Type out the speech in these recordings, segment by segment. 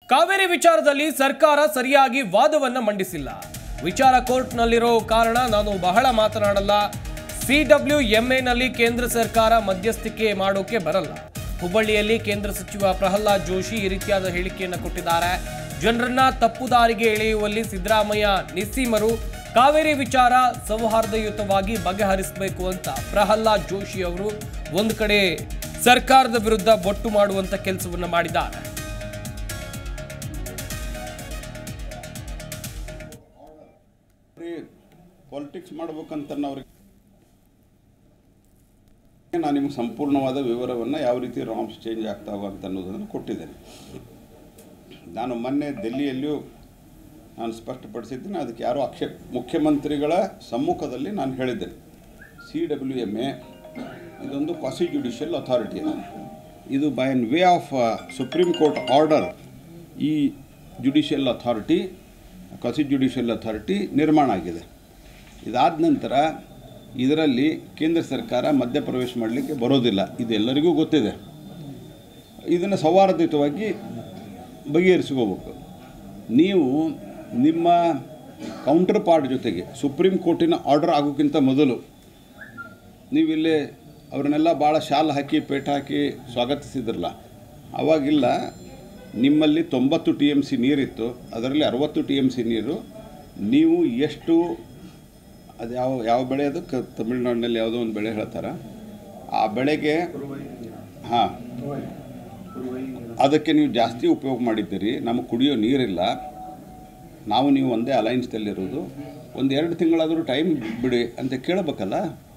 ಕಾವೇರಿ ವಿಚಾರದಲ್ಲಿ ಸರ್ಕಾರ ಸರಿಯಾಗಿ ವಾದವನ್ನ ಮಂಡಿಸಿಲ್ಲ ವಿಚಾರ ಕೋರ್ಟ್ನಲ್ಲಿರೋ ಕಾರಣ ನಾನು ಬಹಳ ಮಾತನಾಡಲ್ಲ ಸಿಡಬ್ಲ್ಯೂ ಎಂಎನಲ್ಲಿ ಕೇಂದ್ರ ಸರ್ಕಾರ ಮಧ್ಯಸ್ಥಿಕೆ ಮಾಡೋಕೆ ಬರಲ್ಲ ಹುಬ್ಬಳ್ಳಿಯಲ್ಲಿ ಕೇಂದ್ರ ಸಚಿವ ಪ್ರಹ್ಲಾದ್ ಜೋಶಿ ಈ ರೀತಿಯಾದ ಹೇಳಿಕೆಯನ್ನು ಕೊಟ್ಟಿದ್ದಾರೆ ಜನರನ್ನ ತಪ್ಪು ದಾರಿಗೆ ಎಳೆಯುವಲ್ಲಿ ಸಿದ್ದರಾಮಯ್ಯ ನಿಸ್ಸೀಮರು ಕಾವೇರಿ ವಿಚಾರ ಸೌಹಾರ್ದಯುತವಾಗಿ ಬಗೆಹರಿಸಬೇಕು ಅಂತ ಪ್ರಹ್ಲಾದ್ ಜೋಶಿ ಅವರು ಒಂದು ಕಡೆ ಸರ್ಕಾರದ ವಿರುದ್ಧ ಬೊಟ್ಟು ಮಾಡುವಂತ ಕೆಲಸವನ್ನ ಮಾಡಿದ್ದಾರೆ ಪಾಲಿಟಿಕ್ಸ್ ಮಾಡ್ಬೇಕಂತ ಅವ್ರಿಗೆ ನಾನು ನಿಮ್ಗೆ ಸಂಪೂರ್ಣವಾದ ವಿವರವನ್ನು ಯಾವ ರೀತಿ ರಾಮ್ಸ್ ಚೇಂಜ್ ಆಗ್ತಾವ ಅಂತ ಅನ್ನೋದನ್ನು ಕೊಟ್ಟಿದ್ದೇನೆ ನಾನು ಮೊನ್ನೆ ದೆಲ್ಲಿಯಲ್ಲಿಯೂ ನಾನು ಸ್ಪಷ್ಟಪಡಿಸಿದ್ದೀನಿ ಅದಕ್ಕೆ ಯಾರೋ ಆಕ್ಷೇಪ ಮುಖ್ಯಮಂತ್ರಿಗಳ ಸಮ್ಮುಖದಲ್ಲಿ ನಾನು ಹೇಳಿದ್ದೇನೆ ಸಿ ಡಬ್ಲ್ಯೂ ಎಮ್ ಎ ಇದೊಂದು ಕ್ವಾಸಿ ಜುಡಿಷಿಯಲ್ ಅಥಾರಿಟಿ ಇದು by an way of supreme court order ಈ judicial authority quasi judicial authority ನಿರ್ಮಾಣ ಆಗಿದೆ ಇದಾದ ನಂತರ ಇದರಲ್ಲಿ ಕೇಂದ್ರ ಸರ್ಕಾರ ಮಧ್ಯಪ್ರವೇಶ ಮಾಡಲಿಕ್ಕೆ ಬರೋದಿಲ್ಲ ಇದು ಎಲ್ಲರಿಗೂ ಗೊತ್ತಿದೆ ಇದನ್ನು ಸೌಹಾರ್ದಯುತವಾಗಿ ಬಗೆಹರಿಸ್ಕೋಬೇಕು ನೀವು ನಿಮ್ಮ ಕೌಂಟರ್ ಪಾರ್ಟ್ ಜೊತೆಗೆ ಸುಪ್ರೀಂ ಕೋರ್ಟಿನ ಆರ್ಡರ್ ಆಗೋಕ್ಕಿಂತ ಮೊದಲು ನೀವು ಇಲ್ಲಿ ಅವ್ರನ್ನೆಲ್ಲ ಭಾಳ ಶಾಲ್ ಹಾಕಿ ಪೇಟ ಹಾಕಿ ಸ್ವಾಗತಿಸಿದ್ರಲ್ಲ ಅವಾಗಿಲ್ಲ ನಿಮ್ಮಲ್ಲಿ ತೊಂಬತ್ತು ಟಿ ಎಮ್ ಸಿ ನೀರಿತ್ತು ಅದರಲ್ಲಿ ಅರವತ್ತು ಟಿ ಎಮ್ ಸಿ ನೀರು ನೀವು ಎಷ್ಟು ಅದು ಯಾವ ಯಾವ ಬೆಳೆ ಅದು ಕ ತಮಿಳ್ನಾಡಿನಲ್ಲಿ ಯಾವುದೋ ಒಂದು ಬೆಳೆ ಹೇಳ್ತಾರೆ ಆ ಬೆಳೆಗೆ ಹಾಂ ಅದಕ್ಕೆ ನೀವು ಜಾಸ್ತಿ ಉಪಯೋಗ ಮಾಡಿದ್ದೀರಿ ನಮಗೆ ಕುಡಿಯೋ ನೀರಿಲ್ಲ ನಾವು ನೀವು ಒಂದೇ ಅಲೈನ್ಸ್ದಲ್ಲಿರೋದು ಒಂದು ಎರಡು ತಿಂಗಳಾದರೂ ಟೈಮ್ ಬಿಡಿ ಅಂತ ಕೇಳಬೇಕಲ್ಲ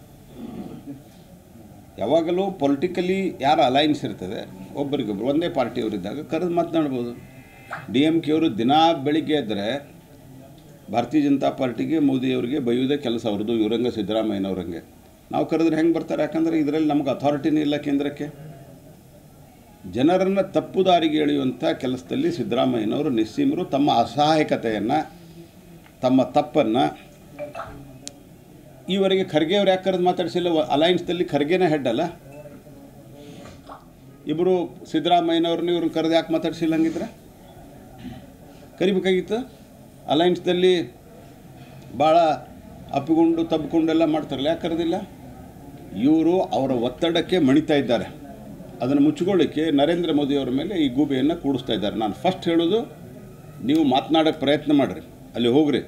ಯಾವಾಗಲೂ ಪೊಲಿಟಿಕಲಿ ಯಾರು ಅಲೈನ್ಸ್ ಇರ್ತದೆ ಒಬ್ಬರಿಗೊಬ್ರು ಒಂದೇ ಪಾರ್ಟಿಯವರಿದ್ದಾಗ ಕರೆದು ಮಾತನಾಡ್ಬೋದು ಡಿ ಎಮ್ ಕೆ ಅವರು ದಿನಾ ಬೆಳಿಗ್ಗೆ ಎದ್ದರೆ ಭಾರತೀಯ ಜನತಾ ಪಾರ್ಟಿಗೆ ಮೋದಿಯವರಿಗೆ ಬೈಯೋದೇ ಕೆಲಸ ಅವ್ರದ್ದು ಇವರಂಗೆ ಸಿದ್ದರಾಮಯ್ಯನವ್ರಂಗೆ ನಾವು ಕರೆದ್ರೆ ಹೆಂಗೆ ಬರ್ತಾರೆ ಯಾಕಂದರೆ ಇದರಲ್ಲಿ ನಮಗೆ ಅಥಾರಿಟಿನೇ ಇಲ್ಲ ಕೇಂದ್ರಕ್ಕೆ ಜನರನ್ನು ತಪ್ಪು ದಾರಿಗೆ ಎಳೆಯುವಂಥ ಕೆಲಸದಲ್ಲಿ ಸಿದ್ದರಾಮಯ್ಯನವರು ನಿಸ್ಸೀಮರು ತಮ್ಮ ಅಸಹಾಯಕತೆಯನ್ನು ತಮ್ಮ ತಪ್ಪನ್ನು ಈವರೆಗೆ ಖರ್ಗೆ ಅವ್ರು ಯಾಕೆ ಕರೆದು ಮಾತಾಡಿಸಿಲ್ಲ ಅಲೈನ್ಸ್ದಲ್ಲಿ ಖರ್ಗೆನೇ ಹೆಡ್ ಅಲ್ಲ ಇಬ್ಬರು ಸಿದ್ದರಾಮಯ್ಯನವ್ರನ್ನ ಇವ್ರನ್ನ ಕರೆದು ಯಾಕೆ ಮಾತಾಡಿಸಿಲ್ಲ ಹಂಗಿದ್ರೆ ಕರಿಬೇಕಾಗಿತ್ತು ಅಲೈನ್ಸ್ದಲ್ಲಿ ಭಾಳ ಅಪ್ಪಿಕೊಂಡು ತಬ್ಬಿಕೊಂಡೆಲ್ಲ ಮಾಡ್ತಾರಲ್ಲ ಯಾಕೆ ಕರೆದಿಲ್ಲ ಇವರು ಅವರ ಒತ್ತಡಕ್ಕೆ ಮಣಿತಾ ಇದ್ದಾರೆ ಅದನ್ನು ಮುಚ್ಚಿಕೊಳ್ಳಿಕ್ಕೆ ನರೇಂದ್ರ ಮೋದಿಯವರ ಮೇಲೆ ಈ ಗೂಬೆಯನ್ನು ಕೂಡಿಸ್ತಾ ಇದ್ದಾರೆ ನಾನು ಫಸ್ಟ್ ಹೇಳೋದು ನೀವು ಮಾತನಾಡೋಕ್ಕೆ ಪ್ರಯತ್ನ ಮಾಡಿರಿ ಅಲ್ಲಿ ಹೋಗ್ರಿ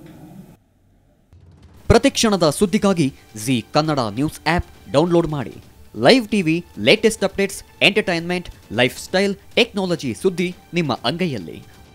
ಪ್ರತಿಕ್ಷಣದ ಸುದ್ದಿಗಾಗಿ Zee Kannada news app download ಮಾಡಿ live TV latest updates entertainment lifestyle technology ಸುದ್ದಿ ನಿಮ್ಮ ಅಂಗೈಯಲ್ಲಿ